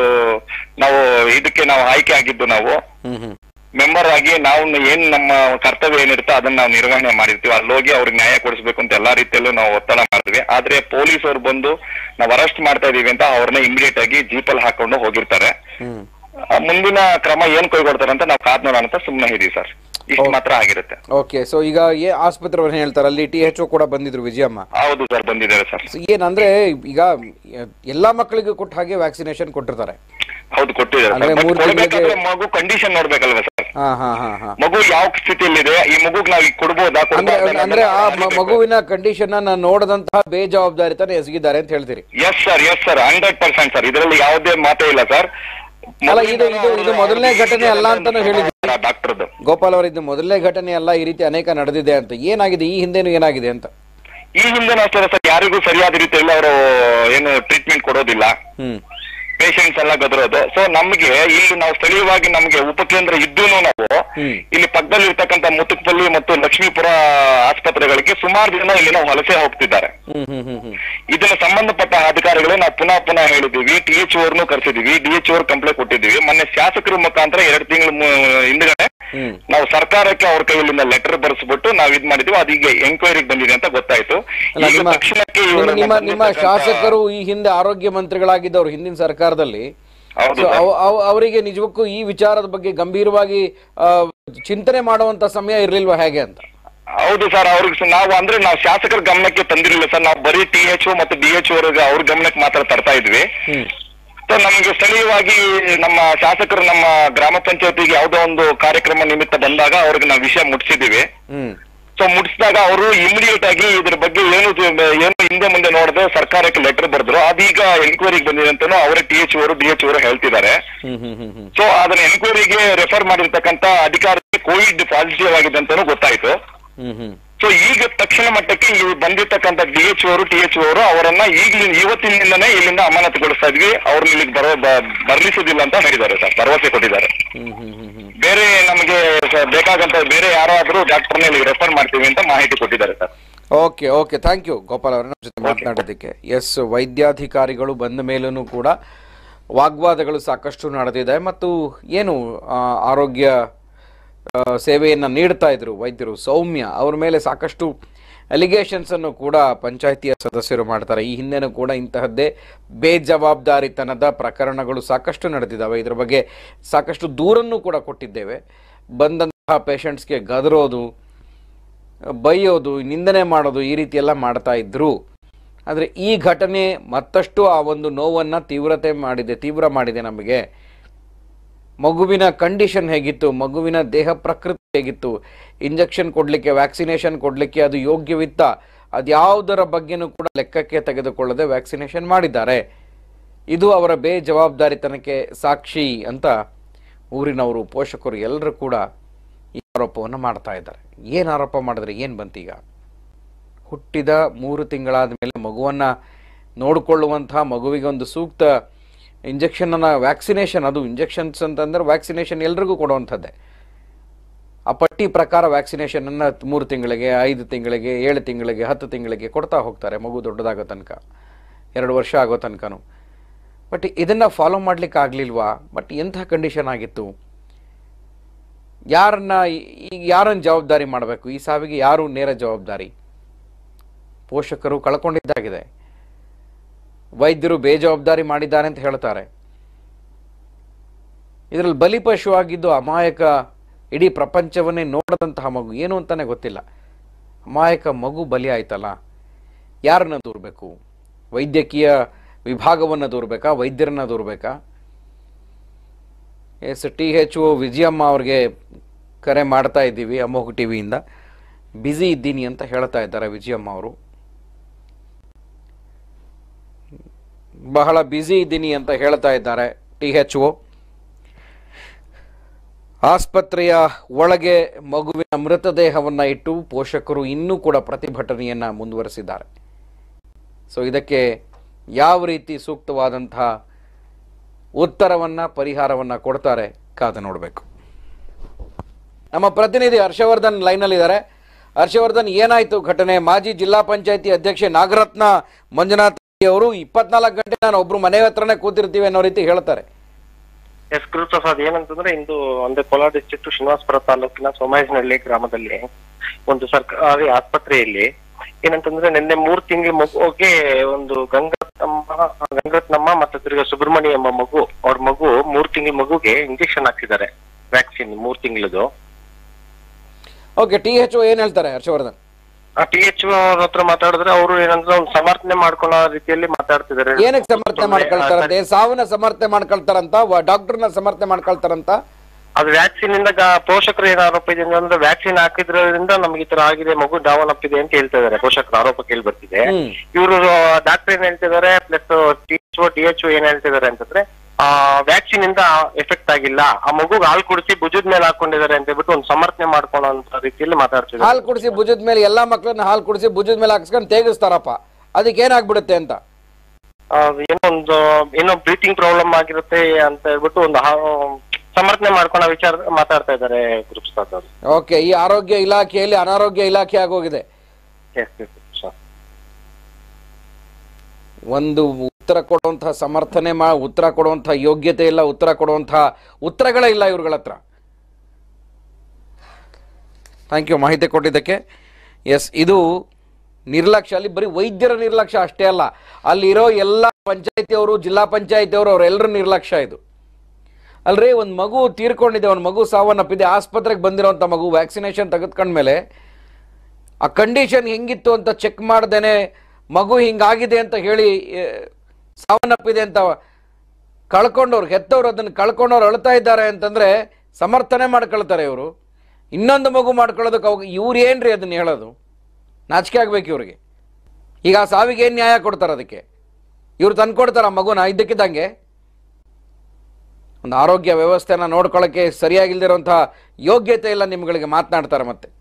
F: ನಾವು ಇದಕ್ಕೆ ನಾವು ಆಯ್ಕೆ ಆಗಿದ್ದು ನಾವು
A: ಹ್ಮ್ ಹ್ಮ್
F: ಮೆಂಬರ್ ಆಗಿ ನಾವು ಏನ್ ನಮ್ಮ ಕರ್ತವ್ಯ ಏನಿರುತ್ತೋ ಅದನ್ನ ನಾವು ನಿರ್ವಹಣೆ ಮಾಡಿರ್ತೀವಿ ಅಲ್ಲಿ ಹೋಗಿ ಅವ್ರಿಗೆ ನ್ಯಾಯ ಕೊಡಿಸ್ಬೇಕು ಅಂತ ಎಲ್ಲಾ ರೀತಿಯಲ್ಲೂ ನಾವು ಒತ್ತಡ ಮಾಡ್ತೀವಿ ಆದ್ರೆ ಪೊಲೀಸ್ ಅವ್ರು ಬಂದು ನಾವು ಅರೆಸ್ಟ್ ಮಾಡ್ತಾ ಇದೀವಿ ಅಂತ ಅವ್ರನ್ನ ಇಮಿಡಿಯೇಟ್ ಆಗಿ ಜೀಪಲ್ಲಿ ಹಾಕೊಂಡು ಹೋಗಿರ್ತಾರೆ
A: ಹ್ಮ್
F: ಆ, ಮುಂದಿನ ಕ್ರಮ ಏನ್ ಕೈಗೊಳ್ತಾರೆ ಅಂತ ನಾವು ಕಾದ್ ನೋಡೋಣ ಅಂತ ಸುಮ್ಮನೆ ಇದೀವಿ ಸರ್ ಇಷ್ಟು ಮಾತ್ರ ಆಗಿರುತ್ತೆ
A: ಓಕೆ ಸೊ ಈಗ ಏ ಆಸ್ಪತ್ರೆ ಅವ್ರು ಹೇಳ್ತಾರೆ ಅಲ್ಲಿ ಟಿ ಎಚ್ ಕೂಡ ಬಂದಿದ್ರು ವಿಜಯಮ್ಮ
F: ಹೌದು ಸರ್ ಬಂದಿದ್ದಾರೆ ಸರ್
A: So ಏನಂದ್ರೆ ಈಗ ಎಲ್ಲಾ ಮಕ್ಕಳಿಗೂ ಕೊಟ್ಟ ಹಾಗೆ ವ್ಯಾಕ್ಸಿನೇಷನ್ ಕೊಟ್ಟಿರ್ತಾರೆ
F: ಹೌದು ಕೊಟ್ಟಿದ್ದಾರೆ
A: ಅಂದ್ರೆ
F: ಸರ್ ಬಟ್
A: ಮೂರು ತಿಂಗಳಿಗೆ-
F: ಕೊಡ್ಬೇಕಾದ್ರೆ ಮಗು ಕಂಡೀಷನ್ ನೋಡ್ಬೇಕಲ್ವಾ ಸರ್
A: ಹಾ ಹಾ ಹಾ ಹಾ
F: ಮಗು ಯಾವ ಸ್ಥಿತಿಯಲ್ಲಿದೆ ಈ ಮಗುಗ್ ನಾವು ಈಗ ಕೊಡ್ಬೋದಾ
A: ಅಂದ್ರೆ
F: ಕೊಡ್ಬೋದಾ
A: ಅಂದ್ರೆ ಆ ಮ- ಮಗುವಿನ ಕಂಡೀಷನ್ ಅನ್ನ ನೋಡದಂತಹ ಬೇಜವಾಬ್ದಾರಿತನ ಎಸಗಿದ್ದಾರೆ ಅಂತ ಹೇಳ್ತೀರಿ
F: yes sir yes sir hundred percent sir ಇದರಲ್ಲಿ ಯಾವುದೇ ಮಾತೇ ಇಲ್ಲ ಸರ್
A: ಅಲ್ಲ, ಇದು- ಇದು- ಇದು ಮೊದಲನೇ ಘಟನೆ ಅಲ್ಲ ಅಂತಾನು ಹೇಳಿದ್ರು.
F: ಡಾಕ್ಟರ್ದು
A: ಗೋಪಾಲ್ ಅವರ ಇದು ಮೊದಲನೇ ಘಟನೆ ಅಲ್ಲ ಈ ರೀತಿ ಅನೇಕ ನಡೆದಿದೆ ಅಂತ ಏನಾಗಿದೆ ಈ ಹಿಂದೆನೂ ಏನಾಗಿದೆ ಅಂತ
F: ಈ ಹಿಂದೆನೂ ಅಷ್ಟೇ ಸರ್ ಯಾರಿಗೂ ಸರಿಯಾದ ರೀತಿಯಲ್ಲಿ ಅವರು ಏನು ಟ್ರೀಟ್ಮೆಂಟ್ ಕೊಡೋದಿಲ್ಲ
A: ಹ್ಮ್
F: ಪೇಷಂಟ್ಸ್ ಎಲ್ಲ ಗದರೋದು ಸೊ ನಮ್ಗೆ ಇಲ್ಲಿ ನಾವು ಸ್ಥಳೀಯವಾಗಿ ನಮ್ಗೆ ಉಪಕೇಂದ್ರ ಇದ್ದೂ ನಾವು
A: ಹ್ಮ್.
F: ಇಲ್ಲಿ ಪಕ್ಕದಲ್ಲಿ ಇರ್ತಕ್ಕಂಥ ಮುತ್ತುಕಪಲ್ಲಿ ಮತ್ತು ಲಕ್ಷ್ಮೀಪುರ ಆಸ್ಪತ್ರೆಗಳಿಗೆ ಸುಮಾರು ಜನ ಇಲ್ಲಿ ನಾವು ವಲಸೆ ಹೋಗ್ತಿದ್ದಾರೆ
A: ಹ್ಮ್ ಹ್ಮ್ ಹ್ಮ್ ಹ್ಮ್
F: ಇದನ್ನ ಸಂಬಂಧಪಟ್ಟ ಅಧಿಕಾರಿಗಳು ನಾವು ಪುನಃ ಪುನಃ ಹೇಳಿದೀವಿ ಟಿ ಎಚ್ ಓರ್ನು ಕರೆಸಿದೀವಿ ಡಿ ಎಚ್ ಓರ್ ಕಂಪ್ಲೇಂಟ್ ಕೊಟ್ಟಿದ್ದೀವಿ ಮೊನ್ನೆ ಶಾಸಕರ ಮುಖಾಂತರ ಎರಡು ತಿಂಗಳ ಹಿಂದ್ಗಡೆ
A: ಹ್ಮ್
F: ನಾವು ಸರ್ಕಾರಕ್ಕೆ ಅವ್ರ ಕೈಯಲ್ಲಿಂದ ಲೆಟರ್ ಬರೆಸ್ಬಿಟ್ಟು ನಾವು ಇದ್ ಮಾಡಿದೀವಿ ಅದೀಗ ಎಂಕ್ವೈರಿಗೆ ಬಂದಿದೆ ಅಂತ ಗೊತ್ತಾಯ್ತು
A: ಅಲ್ಲ
F: ಈಗ
A: ನಿಮ್ಮ
F: ತಕ್ಷಣಕ್ಕೆ
A: ನಿಮ್ಮ
F: ಇವ್ರನ್ನ
A: ನಿಮ್ಮ ನಿಮ್ಮ
F: ಬಂದಿರ್ತಕ್ಕಂಥ-
A: ಶಾಸಕರು ಈ ಹಿಂದೆ ಆರೋಗ್ಯ ಮಂತ್ರಿಗಳಾಗಿದ್ದವರು ಹಿಂದಿನ ಸರ್ಕಾರದಲ್ಲಿ
F: ಹೌದು
A: So,
F: ಸರ್.
A: ಅವ- ಅವ- ಅವರಿಗೆ ನಿಜಕ್ಕೂ ಈ ವಿಚಾರದ ಬಗ್ಗೆ ಗಂಭೀರವಾಗಿ ಆ, ಚಿಂತನೆ ಮಾಡುವಂತ ಸಮಯ ಇರ್ಲಿಲ್ವಾ ಹೇಗೆ ಅಂತ
F: ಹೌದು ಸರ್ ಅವ್ರಿಗೆ ಸ- ನಾವು ಅಂದ್ರೆ ನಾವು ಶಾಸಕರ ಗಮನಕ್ಕೆ ತಂದಿರಲಿಲ್ಲ ಸರ್ ನಾವು ಬರೀ ಟಿ ಎಚ್ ಮತ್ತು ಡಿ ಎಚ್ ಅವ್ರಿಗೆ ಅವ್ರ ಗಮನಕ್ಕೆ ಮಾತ್ರ ತರ್ತಾ ಇದ್ವಿ
A: ಹ್ಮ್
F: ಸೊ ನಮಗೆ ಸ್ಥಳೀಯವಾಗಿ ನಮ್ಮ ಶಾಸಕರು ನಮ್ಮ ಗ್ರಾಮ ಪಂಚಾಯತಿಗೆ ಯಾವುದೋ ಒಂದು ಕಾರ್ಯಕ್ರಮ ನಿಮಿತ್ತ ಬಂದಾಗ ಅವ್ರಿಗೆ ನಾವು ವಿಷಯ ಮುಟ್ಟಿಸಿದ್ದೀವಿ
A: ಹ್ಮ್
F: ಸೊ ಮುಟ್ಟಿಸಿದಾಗ ಅವರು ಇಮಿಡಿಯೇಟ್ ಆಗಿ ಇದ್ರ ಬಗ್ಗೆ ಏನು ಏನು ಹಿಂದೆ ಮುಂದೆ ನೋಡದೆ ಸರ್ಕಾರಕ್ಕೆ ಲೆಟರ್ ಬರೆದ್ರು ಅದೀಗ ಎನ್ಕ್ವೈರಿಗೆ ಬಂದಿದೆ ಅಂತಾನು ಅವರೇ ಟಿ ಎಚ್ ಅವರು ಡಿ ಎಚ್ ಅವರು ಹೇಳ್ತಿದ್ದಾರೆ
A: ಹ್ಮ್ ಹ್ಮ್ ಹ್ಮ್ ಹ್ಮ್
F: ಸೊ ಅದನ್ನ ಎನ್ಕ್ವೈರಿಗೆ ರೆಫರ್ ಮಾಡಿರ್ತಕ್ಕಂತ ಅಧಿಕಾರಿಗೆ ಕೋವಿಡ್ ಪಾಸಿಟಿವ್ ಆಗಿದೆ ಅಂತಾನು ಗೊತ್ತಾಯ್ತು
A: ಹ್ಮ್ ಹ್ಮ್
F: ಸೊ ಈಗ ತಕ್ಷಣ ಮಟ್ಟಕ್ಕೆ ಇಲ್ಲಿ ಬಂದಿರ್ತಕ್ಕಂಥ ಡಿ ಎಚ್ ಅವರು ಟಿ ಎಚ್ ಅವರು ಅವರನ್ನ ಈಗಲಿಂದ ಇವತ್ತಿನಿಂದನೇ ಇಲ್ಲಿಂದ ಅಮಾನತುಗೊಳಿಸ್ತಾ ಇದ್ವಿ ಅವ್ರನ್ನ ಇಲ್ಲಿಗೆ ಬರೋ ಬ- ಬರ್ಲಿಸೋದಿಲ್ಲ ಅಂತ ಹೇಳಿದ್ದಾರೆ ಸರ್ ಭರವಸೆ ಕೊಟ್ಟಿದ್ದಾರೆ
A: ಹ್ಮ್ ಹ್ಮ್ ಹ್ಮ್ ಹ್ಮ್
F: ಬೇರೆ ನಮಗೆ ಸ- ಬೇಕಾಗಂತ ಬೇರೆ ಯಾರಾದ್ರೂ ಡಾಕ್ಟರ್ನ ಇಲ್ಲಿಗೆ ರೆಫರ್ ಮಾಡ್ತೀವಿ ಅಂತ ಮಾಹಿತಿ ಕೊಟ್ಟಿದ್ದಾರೆ sir
A: okay okay thank you Gopal ಅವರ ನಮ್ಮ ಜೊತೆ ಮಾತನಾಡೋದಕ್ಕೆ ಎಸ್ ವೈದ್ಯಾಧಿಕಾರಿಗಳು ಬಂದ ಮೇಲೂ ಕೂಡ ವಾಗ್ವಾದಗಳು ಸಾಕಷ್ಟು ನಡೆದಿದೆ ಮತ್ತು ಏನು ಆ, ಆರೋಗ್ಯ ಸೇವೆಯನ್ನು ನೀಡ್ತಾ ಇದ್ರು ವೈದ್ಯರು ಸೌಮ್ಯ ಅವ್ರ ಮೇಲೆ ಸಾಕಷ್ಟು ಅಲಿಗೇಷನ್ಸ್ ಅನ್ನು ಕೂಡ ಪಂಚಾಯಿತಿಯ ಸದಸ್ಯರು ಮಾಡ್ತಾರೆ ಈ ಹಿಂದೆನೂ ಕೂಡ ಇಂತಹದ್ದೇ ಬೇಜವಾಬ್ದಾರಿತನದ ಪ್ರಕರಣಗಳು ಸಾಕಷ್ಟು ನಡೆದಿದ್ದಾವೆ ಇದರ ಬಗ್ಗೆ ಸಾಕಷ್ಟು ದೂರನ್ನು ಕೂಡ ಕೊಟ್ಟಿದ್ದೇವೆ ಬಂದಂತಹ ಪೇಷಂಟ್ಸ್ಗೆ ಗದರೋದು ಬೈಯೋದು ನಿಂದನೆ ಮಾಡೋದು ಈ ರೀತಿ ಎಲ್ಲ ಮಾಡ್ತಾ ಇದ್ರು ಆದರೆ ಈ ಘಟನೆ ಮತ್ತಷ್ಟು ಆ ಒಂದು ನೋವನ್ನು ತೀವ್ರತೆ ಮಾಡಿದೆ ತೀವ್ರ ಮಾಡಿದೆ ನಮಗೆ ಮಗುವಿನ ಕಂಡೀಷನ್ ಹೇಗಿತ್ತು ಮಗುವಿನ ದೇಹ ಪ್ರಕೃತಿ ಹೇಗಿತ್ತು ಇಂಜೆಕ್ಷನ್ ಕೊಡಲಿಕ್ಕೆ ವ್ಯಾಕ್ಸಿನೇಷನ್ ಕೊಡಲಿಕ್ಕೆ ಅದು ಯೋಗ್ಯವಿತ್ತ ಅದ್ಯಾವುದರ ಬಗ್ಗೆನೂ ಕೂಡ ಲೆಕ್ಕಕ್ಕೆ ತೆಗೆದುಕೊಳ್ಳದೆ ವ್ಯಾಕ್ಸಿನೇಷನ್ ಮಾಡಿದ್ದಾರೆ ಇದು ಅವರ ಬೇಜವಾಬ್ದಾರಿತನಕ್ಕೆ ಸಾಕ್ಷಿ ಅಂತ ಊರಿನವರು ಪೋಷಕರು ಎಲ್ಲರೂ ಕೂಡ ಈ ಆರೋಪವನ್ನು ಮಾಡ್ತಾ ಇದ್ದಾರೆ ಏನು ಆರೋಪ ಮಾಡಿದ್ರೆ ಏನು ಬಂತೀಗ ಹುಟ್ಟಿದ ಮೂರು ತಿಂಗಳಾದ ಮೇಲೆ ಮಗುವನ್ನು ನೋಡಿಕೊಳ್ಳುವಂತಹ ಮಗುವಿಗೆ ಒಂದು ಸೂಕ್ತ ಇಂಜೆಕ್ಷನನ್ನು ವ್ಯಾಕ್ಸಿನೇಷನ್ ಅದು ಇಂಜೆಕ್ಷನ್ಸ್ ಅಂತಂದ್ರೆ ವ್ಯಾಕ್ಸಿನೇಷನ್ ಎಲ್ರಿಗೂ ಕೊಡುವಂಥದ್ದೇ ಆ ಪಟ್ಟಿ ಪ್ರಕಾರ ವ್ಯಾಕ್ಸಿನೇಷನನ್ನು ಮೂರು ತಿಂಗಳಿಗೆ ಐದು ತಿಂಗಳಿಗೆ ಏಳು ತಿಂಗಳಿಗೆ ಹತ್ತು ತಿಂಗಳಿಗೆ ಕೊಡ್ತಾ ಹೋಗ್ತಾರೆ ಮಗು ದೊಡ್ಡದಾಗೋ ತನಕ ಎರಡು ವರ್ಷ ಆಗೋ ತನಕನೂ ಬಟ್ ಇದನ್ನು ಫಾಲೋ ಮಾಡ್ಲಿಕ್ಕೆ ಆಗಲಿಲ್ವಾ ಬಟ್ ಎಂಥ ಕಂಡೀಷನ್ ಆಗಿತ್ತು ಯಾರನ್ನ ಈಗ ಯಾರನ್ನ ಜವಾಬ್ದಾರಿ ಮಾಡಬೇಕು ಈ ಸಾವಿಗೆ ಯಾರು ನೇರ ಜವಾಬ್ದಾರಿ ಪೋಷಕರು ಕಳ್ಕೊಂಡಿದ್ದಾಗಿದೆ ವೈದ್ಯರು ಬೇಜವಾಬ್ದಾರಿ ಮಾಡಿದ್ದಾರೆ ಅಂತ ಹೇಳ್ತಾರೆ ಇದರಲ್ಲಿ ಬಲಿಪಶು ಆಗಿದ್ದು ಅಮಾಯಕ ಇಡೀ ಪ್ರಪಂಚವನ್ನೇ ನೋಡದಂತಹ ಮಗು ಏನು ಅಂತಾನೆ ಗೊತ್ತಿಲ್ಲ ಅಮಾಯಕ ಮಗು ಬಲಿ ಆಯ್ತಲ್ಲ ಯಾರನ್ನ ದೂರಬೇಕು ವೈದ್ಯಕೀಯ ವಿಭಾಗವನ್ನು ದೂರಬೇಕಾ ವೈದ್ಯರನ್ನ ದೂರಬೇಕಾ S T H O Vijayamma ಅವ್ರಿಗೆ ಕರೆ ಮಾಡ್ತಾ ಇದ್ದೀವಿ ಅಮೋಘ ಟಿ ವಿಯಿಂದ ಬ್ಯುಸಿ ಇದ್ದೀನಿ ಅಂತ ಹೇಳ್ತಾ ಇದ್ದಾರೆ ವಿಜಯಮ್ಮ ಅವರು ಬಹಳ ಬ್ಯುಸಿ ಇದ್ದೀನಿ ಅಂತ ಹೇಳ್ತಾ ಇದ್ದಾರೆ ಟಿ ಎಚ್ ಒ ಆಸ್ಪತ್ರೆಯ ಒಳಗೆ ಮಗುವಿನ ಮೃತದೇಹವನ್ನು ಇಟ್ಟು ಪೋಷಕರು ಇನ್ನೂ ಕೂಡ ಪ್ರತಿಭಟನೆಯನ್ನು ಮುಂದುವರೆಸಿದ್ದಾರೆ ಸೊ ಇದಕ್ಕೆ ಯಾವ ರೀತಿ ಸೂಕ್ತವಾದಂತಹ ಉತ್ತರವನ್ನು ಪರಿಹಾರವನ್ನು ಕೊಡ್ತಾರೆ ಕಾದು ನೋಡಬೇಕು ನಮ್ಮ ಪ್ರತಿನಿಧಿ ಹರ್ಷವರ್ಧನ್ ಲೈನಲ್ಲಿದ್ದಾರೆ ಹರ್ಷವರ್ಧನ್ ಏನಾಯ್ತು ಘಟನೆ ಮಾಜಿ ಜಿಲ್ಲಾ ಪಂಚಾಯತಿ ಅಧ್ಯಕ್ಷೆ ನಾಗರತ್ನ ಮಂಜುನಾಥ್ ಅವರು ಇಪ್ಪತ್ನಾಲ್ಕು ಗಂಟೆ ನಾನು ಒಬ್ರು ಮನೆ ಹತ್ರನೇ ಕೂತಿರ್ತೀವಿ ಅನ್ನೋ ರೀತಿ ಹೇಳ್ತಾರೆ
G: ಎಸ್ ಗುರುಪ್ರಸಾದ್ ಏನಂತಂದ್ರೆ ಇಂದು ಒಂದು ಕೋಲಾರ ಡಿಸ್ಟ್ರಿಕ್ಟ್ ಶ್ರೀನಿವಾಸಪುರ ತಾಲೂಕಿನ ಸೋಮೇಶ್ನಹಳ್ಳಿ ಗ್ರಾಮದಲ್ಲಿ ಒಂದು ಸರ್ಕಾರಿ ಆಸ್ಪತ್ರೆಯಲ್ಲಿ ಏನಂತಂದ್ರೆ ನಿನ್ನೆ ಮೂರ್ ತಿಂಗಳ ಮಗುಗೆ ಒಂದು ಗಂಗರತ್ನಮ್ಮ ಗಂಗರತ್ನಮ್ಮ ಮತ್ತೆ ತಿರ್ಗಾ ಸುಬ್ರಹ್ಮಣ್ಯ ಎಂಬ ಮಗು ಅವ್ರ ಮಗು ಮೂರ್ ತಿಂಗಳ ಮಗುಗೆ ಇಂಜೆಕ್ಷನ್ ಹಾಕ್ಸಿದ್ದಾರೆ ವ್ಯಾಕ್ಸಿನ್ ಮೂರ್ ತಿಂಗಳದು
A: ಓಕೆ ಟಿ ಎಚ್ ಒ ಏನ್ ಹೇಳ್ತಾರೆ ಹರ್ಷವರ್ಧನ್
G: ಆ ಟಿ ಎಚ್ ಅವ್ರ ಹತ್ರ ಮಾತಾಡಿದ್ರೆ ಅವರು ಏನಂದ್ರೆ ಒಂದು ಸಮರ್ಥನೆ ಮಾಡ್ಕೊಳ್ಳೋ ರೀತಿಯಲ್ಲಿ ಮಾತಾಡ್ತಿದ್ದಾರೆ
A: ಏನಕ್ಕೆ ಸಮರ್ಥನೆ ಮಾಡ್ಕೊಳ್ತಾರಂತೆ ಸಾವನ್ನ ಸಮರ್ಥನೆ ಮಾಡ್ಕೊಳ್ತಾರಂತ ವ- ಡಾಕ್ಟರ್ನ ಸಮರ್ಥನೆ ಮಾಡ್ಕೊಳ್ತಾರಂತ
G: ಅದು ವ್ಯಾಕ್ಸಿನ್ ಇಂದ ಗ- ಪೋಷಕರು ಏನ್ ಆರೋಪ ಇದೆ ಅಂದ್ರೆ ವ್ಯಾಕ್ಸಿನ್ ಹಾಕಿದ್ರಿಂದ ನಮ್ಗೆ ಈ ತರ ಆಗಿದೆ ಮಗು ಡಾವಲಪ್ ಇದೆ ಅಂತ ಹೇಳ್ತಾ ಇದಾರೆ ಪೋಷಕರ ಆರೋಪ ಕೇಳಿ ಬರ್ತಿದೆ
A: ಹ್ಮ್.
G: ಇವರು ಡಾಕ್ಟರ್ ಏನ್ ಹೇಳ್ತಿದ್ದಾರೆ plus T H O D H ಏನ್ ಹೇಳ್ತಿದ್ದಾರೆ ಅಂತಂದ್ರೆ ಆ ವ್ಯಾಕ್ಸಿನ್ ಇಂದ ಎಫೆಕ್ಟ್ ಆಗಿಲ್ಲ ಆ ಮಗುಗ್ ಹಾಲು ಕುಡಿಸಿ ಭುಜದ ಮೇಲೆ ಹಾಕೊಂಡಿದ್ದಾರೆ ಅಂತ ಹೇಳ್ಬಿಟ್ಟು ಒಂದು ಸಮರ್ಥನೆ ಮಾಡ್ಕೊಳ್ಳೋ ರೀತಿಯಲ್ಲಿ ಮಾತಾಡ್ತಿದ್ದಾರೆ
A: ಹಾಲು ಕುಡಿಸಿ ಭುಜದ ಮೇಲೆ ಎಲ್ಲಾ ಮಕ್ಕಳನ್ನ ಹಾಲು ಕುಡಿಸಿ ಭುಜದ ಮೇಲೆ ಹಾಕ್ಸ್ಕೊಂಡು ತೇಗಿಸ್ತಾರಪ್ಪ ಅದಕ್ಕೆ ಏನಾಗ್ಬಿಡುತ್ತೆ ಅಂತ
G: ಆ, ಏನೋ ಒಂದು ಏನೋ ಬ್ರೀತಿಂಗ್ ಪ್ರಾಬ್ಲಮ್ ಆಗಿರುತ್ತೆ ಅಂತ ಹೇಳ್ಬಿಟ್ಟು ಒಂದು ಹಾ- ಸಮರ್ಥನೆ ಮಾಡ್ಕೊಳ್ಳೋ ವಿಚಾರ ಮಾತಾಡ್ತಾ ಇದ್ದಾರೆ ಗುರುಪ್ರಸಾದ್ ಅವರು
A: ಓಕೆ ಈ ಆರೋಗ್ಯ ಇಲಾಖೆಯಲ್ಲಿ ಅನಾರೋಗ್ಯ ಇಲಾಖೆ ಆಗೋಗಿದೆ
G: ಎಸ್ ಎಸ್
A: ಒಂದು ಉತ್ತರ ಕೊಡುವಂತಹ ಸಮರ್ಥನೆ ಮಾ ಉತ್ತರ ಕೊಡುವಂತಹ ಯೋಗ್ಯತೆ ಇಲ್ಲ ಉತ್ತರ ಕೊಡುವಂತಹ ಉತ್ತರಗಳೇ ಇಲ್ಲ ಇವ್ರಗಳ ಹತ್ರ ಥ್ಯಾಂಕ್ ಯು ಮಾಹಿತಿ ಕೊಟ್ಟಿದ್ದಕ್ಕೆ ಎಸ್ ಇದು ನಿರ್ಲಕ್ಷ್ಯ ಅಲ್ಲಿ ಬರೀ ವೈದ್ಯರ ನಿರ್ಲಕ್ಷ್ಯ ಅಷ್ಟೇ ಅಲ್ಲ ಅಲ್ಲಿರೋ ಎಲ್ಲ ಪಂಚಾಯತಿಯವರು ಜಿಲ್ಲಾ ಪಂಚಾಯತಿಯವರು ಅವರೆಲ್ಲರ ನಿರ್ಲಕ್ಷ್ಯ ಇದು ಅಲ್ರಿ ಒಂದು ಮಗು ತೀರ್ಕೊಂಡಿದೆ ಒಂದು ಮಗು ಸಾವನ್ನಪ್ಪಿದೆ ಆಸ್ಪತ್ರೆಗೆ ಬಂದಿರೋಂಥ ಮಗು ವ್ಯಾಕ್ಸಿನೇಷನ್ ತೆಗೆದುಕೊಂಡ್ಮೇಲೆ ಆ ಕಂಡೀಷನ್ ಹೆಂಗಿತ್ತು ಅಂತ ಚೆಕ್ ಮಾಡ್ದೇನೆ ಮಗು ಹಿಂಗಾಗಿದೆ ಅಂತ ಹೇಳಿ ಆ, ಸಾವನ್ನಪ್ಪಿದೆ ಅಂತ ಕಳ್ಕೊಂಡವ್ರು ಹೆತ್ತವ್ರು ಅದನ್ನು ಕಳ್ಕೊಂಡವ್ರು ಅಳ್ತಾ ಇದ್ದಾರೆ ಅಂತಂದ್ರೆ ಸಮರ್ಥನೆ ಮಾಡ್ಕೊಳ್ತಾರೆ ಇವರು ಇನ್ನೊಂದು ಮಗು ಮಾಡ್ಕೊಳ್ಳೋದಕ್ಕೆ ಅವಾಗ ಇವ್ರು ಏನ್ರಿ ಅದನ್ನ ಹೇಳೋದು ನಾಚಿಕೆ ಆಗ್ಬೇಕು ಇವ್ರಿಗೆ ಈಗ ಆ ಸಾವಿಗೆ ಏನು ನ್ಯಾಯ ಕೊಡ್ತಾರೆ ಅದಕ್ಕೆ ಇವ್ರು ತಂದ್ಕೊಡ್ತಾರ ಆ ಮಗುನ ಇದ್ದಕ್ಕಿದ್ದಂಗೆ ಒಂದು ಆರೋಗ್ಯ ವ್ಯವಸ್ಥೆನ ನೋಡ್ಕೊಳ್ಳೋಕ್ಕೆ ಸರಿಯಾಗಿಲ್ದಿರೋಂಥ ಯೋಗ್ಯತೆ ಇಲ್ಲ ನಿಮ್ಗಳಿಗೆ ಮಾತನಾಡ್ತಾರೆ ಮತ್ತೆ